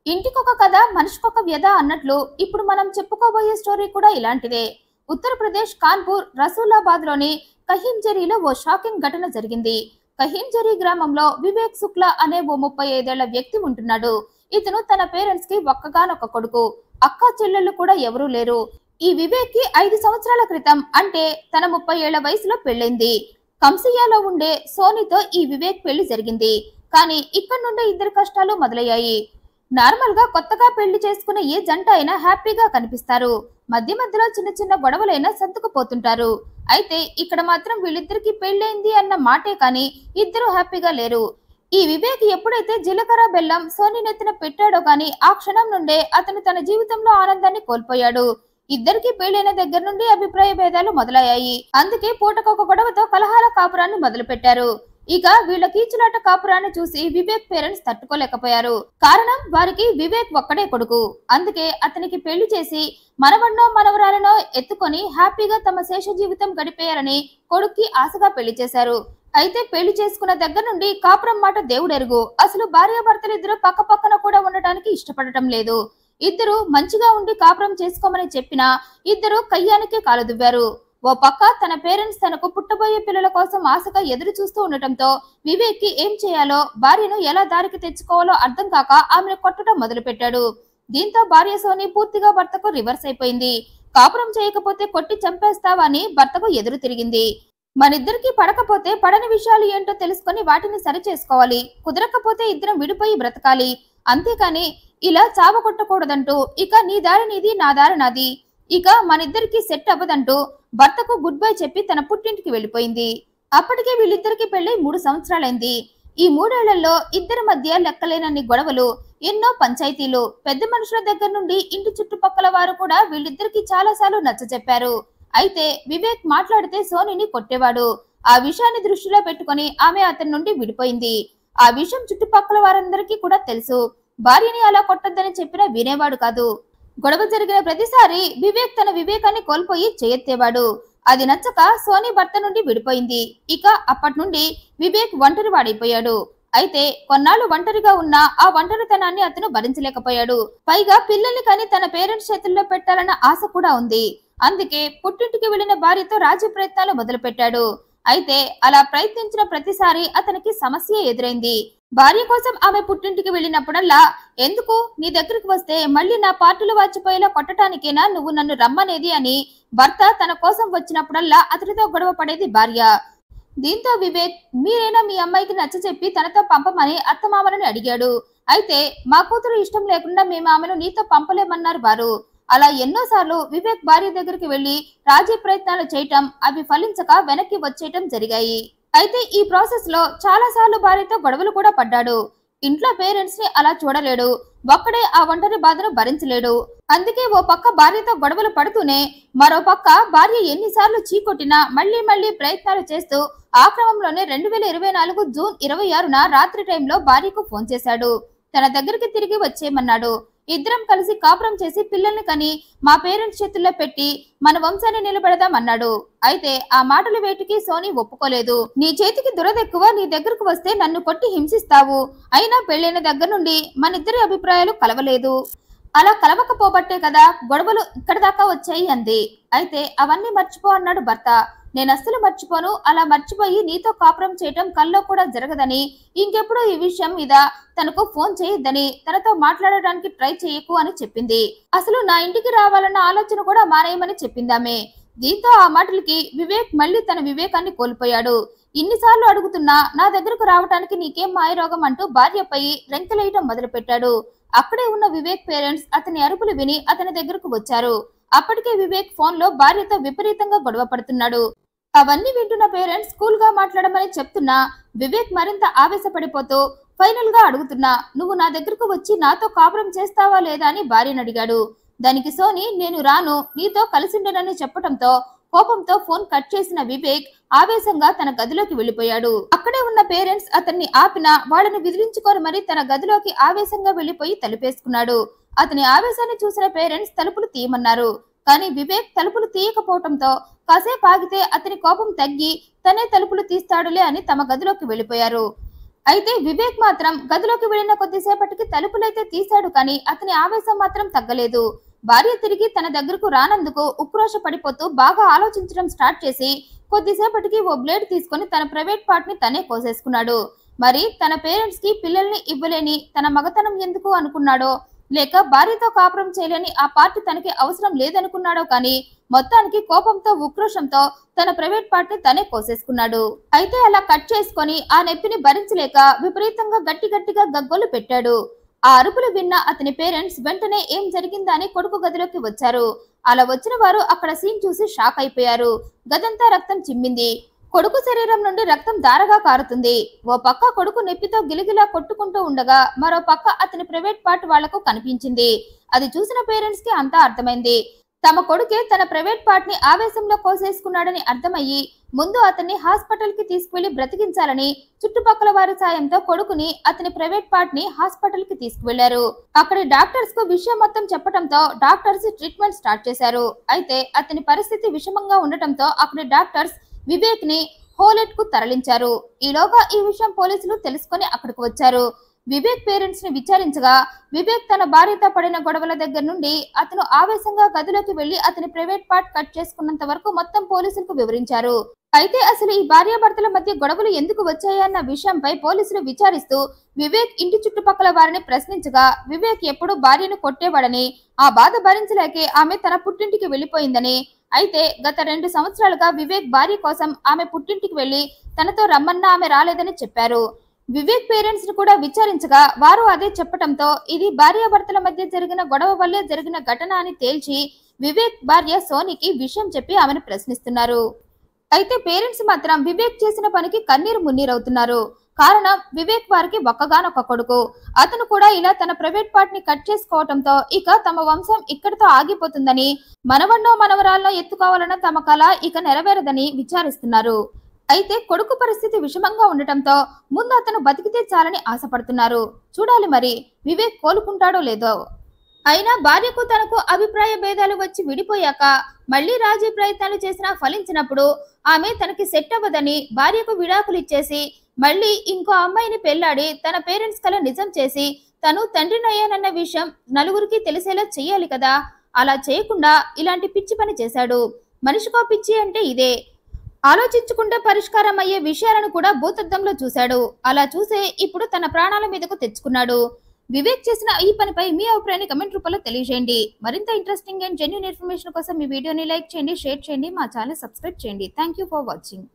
ఇంటికొక కథ మనిషికొక వ్యధ అన్నట్లు ఇప్పుడు మనం చెప్పుకోబోయే స్టోరీ కూడా ఇలాంటిదే ఉత్తరప్రదేశ్ కాన్పూర్ రసూలాబాద్ లోని కహింజరీలో ఓ షాకింగ్ ఘటన జరిగింది కహింజరీ గ్రామంలో వివేక్ శుక్లా అనే ఓ ముప్పై ఐదేళ్ల వ్యక్తి ఉంటున్నాడు ఇతను తన పేరెంట్స్ కి ఒక్కగానొక్క కొడుకు అక్క చెల్లెళ్ళు కూడా ఎవరూ లేరు ఈ వివేక్ కి ఐదు సంవత్సరాల క్రితం అంటే తన ముప్పై ఏళ్ల వయసులో పెళ్ళైంది కంసియాలో ఉండే సోనీతో ఈ వివేక్ పెళ్లి జరిగింది కానీ ఇక్కడ నుండే ఇద్దరు కష్టాలు మొదలయ్యాయి నార్మల్ గా కొత్తగా పెళ్లి చేసుకున్న ఏ జంట అయినా హ్యాపీగా కనిపిస్తారు మధ్య మధ్యలో చిన్న చిన్న గొడవలైనా సర్దుకుపోతుంటారు అయితే ఇక్కడ మాత్రం వీళ్ళిద్దరికి పెళ్ళైంది అన్న మాటే కానీ ఇద్దరు హ్యాపీగా లేరు ఈ వివేక్ ఎప్పుడైతే జీలకర్ర బెల్లం సోని నెత్తిన పెట్టాడో గాని ఆ క్షణం నుండే అతను తన జీవితంలో ఆనందాన్ని కోల్పోయాడు ఇద్దరికి పెళ్లైన దగ్గర నుండి అభిప్రాయ భేదాలు మొదలయ్యాయి అందుకే పూటకొక గొడవతో కలహాల కాపురాన్ని మొదలు పెట్టారు ఇక వీళ్ళ కీచులాట కాపురాన్ని చూసి వివేక్ పేరెంట్స్ తట్టుకోలేకపోయారు కారణం వారికి వివేక్ ఒక్కడే కొడుకు అందుకే అతనికి పెళ్లి చేసి మనవన్నో మనవరాలనో ఎత్తుకొని హ్యాపీగా తమ శేష జీవితం గడిపేయాలని కొడుక్కి ఆశగా పెళ్లి చేశారు అయితే పెళ్లి చేసుకున్న దగ్గర నుండి కాపురం మాట దేవుడెరుగు అసలు భార్యాభర్తలు ఇద్దరు పక్క పక్కన కూడా ఉండటానికి ఇష్టపడటం లేదు ఇద్దరు మంచిగా ఉండి కాపురం చేసుకోమని చెప్పినా ఇద్దరు కయ్యానికే కాలు దువ్వారు ఓ పక్క తన పేరెంట్స్ తనకు పుట్టబోయే పిల్లల కోసం ఆశగా ఎదురు చూస్తూ ఉండటంతో వివేక్ కి ఏం చేయాలో భార్యను ఎలా దారికి తెచ్చుకోవాలో అర్థం కాక ఆమెను కొట్టడం మొదలుపెట్టాడు దీంతో భార్య సోని పూర్తిగా భర్తకు రివర్స్ అయిపోయింది కాపురం చేయకపోతే కొట్టి చంపేస్తావా అని భర్తకు ఎదురు తిరిగింది మనిద్దరికి పడకపోతే పడని విషయాలు ఏంటో తెలుసుకొని వాటిని సరి చేసుకోవాలి కుదరకపోతే ఇద్దరం విడిపోయి బ్రతకాలి అంతేకాని ఇలా చావకొట్టకూడదంటూ ఇక నీ దారి నీది నా దారి నాది ఇక మనిద్దరికి సెట్ అవ్వదంటూ భర్తకు గుడ్ బై చెప్పి తన పుట్టింటికి వెళ్ళిపోయింది అప్పటికే వీళ్ళిద్దరికి పెళ్లి మూడు సంవత్సరాలైంది ఈ మూడేళ్లలో ఇద్దరి మధ్య లెక్కలేనన్ని గొడవలు ఎన్నో పంచాయతీలు పెద్ద మనుషుల దగ్గర నుండి ఇంటి చుట్టుపక్కల వారు కూడా వీళ్ళిద్దరికి చాలాసార్లు నచ్చ చెప్పారు అయితే వివేక్ మాట్లాడితే సోనిని కొట్టేవాడు ఆ విషయాన్ని దృష్టిలో పెట్టుకొని ఆమె అతని నుండి విడిపోయింది ఆ విషయం చుట్టుపక్కల వారందరికీ కూడా తెలుసు భార్యని అలా కొట్టొద్దని చెప్పినా వినేవాడు కాదు గొడవ జరిగిన ప్రతిసారి వివేక్ తన వివేకాన్ని కోల్పోయి చేయెత్తేవాడు అది నచ్చక సోనీ భర్త నుండి విడిపోయింది ఇక అప్పటి నుండి వివేక్ ఒంటరి వాడైపోయాడు అయితే కొన్నాళ్ళు ఒంటరిగా ఉన్న ఆ ఒంటరితనాన్ని అతను భరించలేకపోయాడు పైగా పిల్లల్ని కని తన పేరెంట్స్ చేతుల్లో పెట్టాలన్న ఆశ కూడా ఉంది అందుకే పుట్టింటికి వెళ్లిన భార్యతో రాజీ ప్రయత్నాలు మొదలుపెట్టాడు అయితే అలా ప్రయత్నించిన ప్రతిసారి అతనికి సమస్య ఎదురైంది భార్య కోసం ఆమె పుట్టింటికి వెళ్ళినప్పుడల్లా ఎందుకు నీ దగ్గరికి వస్తే మళ్ళీ నా పార్టీలు వాచిపోయేలా కొట్టడానికేనా నువ్వు నన్ను రమ్మనేది అని భర్త తన కోసం వచ్చినప్పుడల్లా అతడితో గొడవ పడేది భార్య దీంతో వివేక్ మీరైనా మీ అమ్మాయికి నచ్చ చెప్పి తనతో పంపమని అత్తమామలని అడిగాడు అయితే మా కూతురు ఇష్టం లేకుండా మేము ఆమెను నీతో పంపలేమన్నారు వారు అలా ఎన్నోసార్లు వివేక్ భార్య దగ్గరికి వెళ్లి రాజీ ప్రయత్నాలు చేయటం అవి ఫలించక వెనక్కి వచ్చేయటం జరిగాయి అయితే ఈ ప్రాసెస్ లో చాలా సార్లు భార్యతో గొడవలు కూడా పడ్డాడు ఇంట్లో పేరెంట్స్ ని అలా చూడలేడు ఒక్కడే ఆ ఒంటరి బాధను భరించలేడు అందుకే ఓ పక్క భార్యతో గొడవలు పడుతూనే మరో పక్క భార్య ఎన్నిసార్లు చీకొట్టినా మళ్లీ మళ్లీ ప్రయత్నాలు చేస్తూ ఆ క్రమంలోనే రెండు వేల ఇరవై నాలుగు జూన్ ఇరవై ఆరున రాత్రి టైంలో భార్యకు ఫోన్ చేశాడు తన దగ్గరికి తిరిగి వచ్చేయమన్నాడు ఇద్దరం కలిసి కాపురం చేసి పిల్లల్ని కని మా పేరెంట్స్ చేతుల్లో పెట్టి మన వంశాన్ని నిలబెడదాం అన్నాడు అయితే ఆ మాటల వేటికి సోనీ ఒప్పుకోలేదు నీ చేతికి దురదెక్కువ నీ దగ్గరకు వస్తే నన్ను కొట్టి హింసిస్తావు అయినా పెళ్ళైన దగ్గర నుండి మనిద్దరి అభిప్రాయాలు కలవలేదు అలా కలవకపోబట్టే కదా గొడవలు ఇక్కడ దాకా వచ్చాయి అంది అయితే అవన్నీ మర్చిపో అన్నాడు భర్త నేను అస్సలు మర్చిపోను అలా మర్చిపోయి నీతో కాపురం చేయటం కల్లో కూడా జరగదని ఇంకెప్పుడు ఈ విషయం మీద తనకు ఫోన్ చేయొద్దని తనతో మాట్లాడడానికి ట్రై చేయకు అని చెప్పింది అసలు నా ఇంటికి రావాలన్న ఆలోచన కూడా మానేయమని చెప్పిందామే దీంతో ఆ మాటలకి వివేక్ మళ్ళీ తన వివేకాన్ని కోల్పోయాడు ఇన్నిసార్లు అడుగుతున్నా నా దగ్గరకు రావటానికి నీకేం మాయరోగం అంటూ భార్యపై రెంకలేయటం మొదలుపెట్టాడు అక్కడే ఉన్న వివేక్ పేరెంట్స్ అతని అరుపులు విని అతని దగ్గరకు వచ్చారు అప్పటికే వివేక్ ఫోన్ లో భార్యతో విపరీతంగా గొడవ పడుతున్నాడు అవన్నీ వింటున్న పేరెంట్స్ కూల్ గా మాట్లాడమని చెప్తున్నా వివేక్ మరింత ఆవేశపడిపోతూ ఫైనల్ గా అడుగుతున్నా నువ్వు నా దగ్గరకు వచ్చి నాతో కాపురం చేస్తావా లేదా అని భార్యను అడిగాడు దానికి సోని నేను రాను నీతో కలిసిండనని చెప్పడంతో కోపంతో ఫోన్ కట్ చేసిన వివేక్ ఆవేశంగా తన గదిలోకి వెళ్లిపోయాడు అక్కడే ఉన్న పేరెంట్స్ అతన్ని ఆపినా వాళ్ళని విదిలించుకొని మరి తన గదిలోకి ఆవేశంగా వెళ్లిపోయి తలుపేసుకున్నాడు అతని ఆవేశాన్ని చూసిన పేరెంట్స్ తలుపులు తీయమన్నారు కానీ వివేక్ తలుపులు తీయకపోవటంతో కాసేపు ఆగితే అతని కోపం తగ్గి తనే తలుపులు తీస్తాడులే అని తమ గదిలోకి వెళ్లిపోయారు అయితే వివేక్ మాత్రం గదిలోకి వెళ్లిన కొద్దిసేపటికి తలుపులైతే తీశాడు కానీ అతని ఆవేశం మాత్రం తగ్గలేదు భార్య తిరిగి తన దగ్గరకు రానందుకు ఉక్రోష పడిపోతూ బాగా ఆలోచించడం స్టార్ట్ చేసి కొద్దిసేపటికి ఓ బ్లేడ్ తీసుకొని తన ప్రైవేట్ పార్ట్ ని తనే కోసేసుకున్నాడు మరి తన పేరెంట్స్ కి పిల్లల్ని ఇవ్వలేని తన మగతనం ఎందుకు అనుకున్నాడో లేక భార్యతో కాపురం చేయలేని ఆ పార్ట్ తనకి అవసరం లేదనుకున్నాడో కానీ మొత్తానికి కోపంతో ఉక్రోషంతో తన ప్రైవేట్ పార్ట్ ని తనే కోసేసుకున్నాడు అయితే అలా కట్ చేసుకొని ఆ నొప్పిని భరించలేక విపరీతంగా గట్టి గట్టిగా గగ్గోలు పెట్టాడు ఆ అరుపులు విన్న అతని పేరెంట్స్ వెంటనే ఏం జరిగిందా అని కొడుకు గదిలోకి వచ్చారు అలా వచ్చిన వారు అక్కడ సీన్ చూసి షాక్ అయిపోయారు గదంతా రక్తం చిమ్మింది కొడుకు శరీరం నుండి రక్తం దారగా కారుతుంది ఓ పక్క కొడుకు నొప్పితో గిలిగిలా కొట్టుకుంటూ ఉండగా మరో పక్క అతని ప్రైవేట్ పార్ట్ వాళ్లకు కనిపించింది అది చూసిన పేరెంట్స్ కి అంతా అర్థమైంది తమ కొడుకే తన ప్రైవేట్ పార్ట్ ని ఆవేశంలో కోసేసుకున్నాడని అర్థమయ్యి ముందు అతన్ని హాస్పిటల్ కి తీసుకువెళ్లి బ్రతికించాలని చుట్టుపక్కల వారి సాయంతో కొడుకుని అతని ప్రైవేట్ పార్ట్ ని హాస్పిటల్ కి తీసుకువెళ్లారు అక్కడి డాక్టర్స్ కు విషయం మొత్తం చెప్పడంతో డాక్టర్స్ ట్రీట్మెంట్ స్టార్ట్ చేశారు అయితే అతని పరిస్థితి విషమంగా ఉండటంతో అక్కడి డాక్టర్స్ వివేక్ ని హోలెట్ కు తరలించారు ఈలోగా ఈ విషయం పోలీసులు తెలుసుకొని అక్కడికి వచ్చారు వివేక్ పేరెంట్స్ ని విచారించగా వివేక్ తన భార్యతో పడిన గొడవల దగ్గర నుండి అతను ఆవేశంగా గదిలోకి వెళ్లి అతని ప్రైవేట్ పార్ట్ కట్ చేసుకున్నంత వరకు మొత్తం పోలీసులకు వివరించారు అయితే అసలు ఈ భార్యాభర్తల మధ్య గొడవలు ఎందుకు వచ్చాయన్న విషయంపై పోలీసులు విచారిస్తూ వివేక్ ఇంటి చుట్టుపక్కల వారిని ప్రశ్నించగా వివేక్ ఎప్పుడూ భార్యను కొట్టేవాడని ఆ బాధ భరించలేకే ఆమె తన పుట్టింటికి వెళ్లిపోయిందని అయితే గత రెండు సంవత్సరాలుగా వివేక్ భార్య కోసం ఆమె పుట్టింటికి వెళ్లి తనతో రమ్మన్నా ఆమె రాలేదని చెప్పారు వివేక్ పేరెంట్స్ ని కూడా విచారించగా వారు అదే చెప్పటంతో ఇది భార్యాభర్తల మధ్య జరిగిన గొడవ వల్లే జరిగిన ఘటన అని తేల్చి వివేక్ భార్య సోనికి విషయం చెప్పి ఆమెను ప్రశ్నిస్తున్నారు అయితే పేరెంట్స్ మాత్రం వివేక్ చేసిన పనికి కన్నీరు మున్నీరవుతున్నారు కారణం వివేక్ వారికి ఒక్కగానొక్క కొడుకు అతను కూడా ఇలా తన ప్రైవేట్ పార్ట్ ని కట్ చేసుకోవటంతో ఇక తమ వంశం ఇక్కడితో ఆగిపోతుందని మనవన్నో మనవరాల్లో ఎత్తుకోవాలన్న తమ కళ ఇక నెరవేరదని విచారిస్తున్నారు అయితే కొడుకు పరిస్థితి విషమంగా ఉండటంతో ముందు అతను బతికితే చాలని ఆశపడుతున్నారు చూడాలి మరి వివేక్ కోలుకుంటాడో లేదో అయినా భార్యకు తనకు అభిప్రాయ భేదాలు వచ్చి విడిపోయాక మళ్లీ రాజీ ప్రయత్నాలు చేసినా ఫలించినప్పుడు ఆమె తనకి సెట్ అవ్వదని భార్యకు విడాకులు ఇచ్చేసి మళ్ళీ ఇంకో అమ్మాయిని పెళ్లాడి తన పేరెంట్స్ కల నిజం చేసి తను తండ్రినయ్యానన్న విషయం నలుగురికి తెలిసేలా చెయ్యాలి కదా అలా చేయకుండా ఇలాంటి పిచ్చి పని చేశాడు మనిషికో పిచ్చి అంటే ఇదే ఆలోచించుకుంటే పరిష్కారం అయ్యే విషయాలను కూడా భూతద్దంలో చూశాడు అలా చూసే ఇప్పుడు తన ప్రాణాల మీదకు తెచ్చుకున్నాడు వివేక్ చేసిన ఈ పనిపై మీ అభిప్రాయాన్ని కమెంట్ రూపంలో తెలియజేయండి మరింత ఇంట్రెస్టింగ్ అండ్ జెన్యున్ ఇన్ఫర్మేషన్ కోసం ఈ వీడియోని లైక్ చేయండి షేర్ చేయండి మా ఛానల్ సబ్స్క్రైబ్ చేయండి థ్యాంక్ యూ ఫర్ వాచింగ్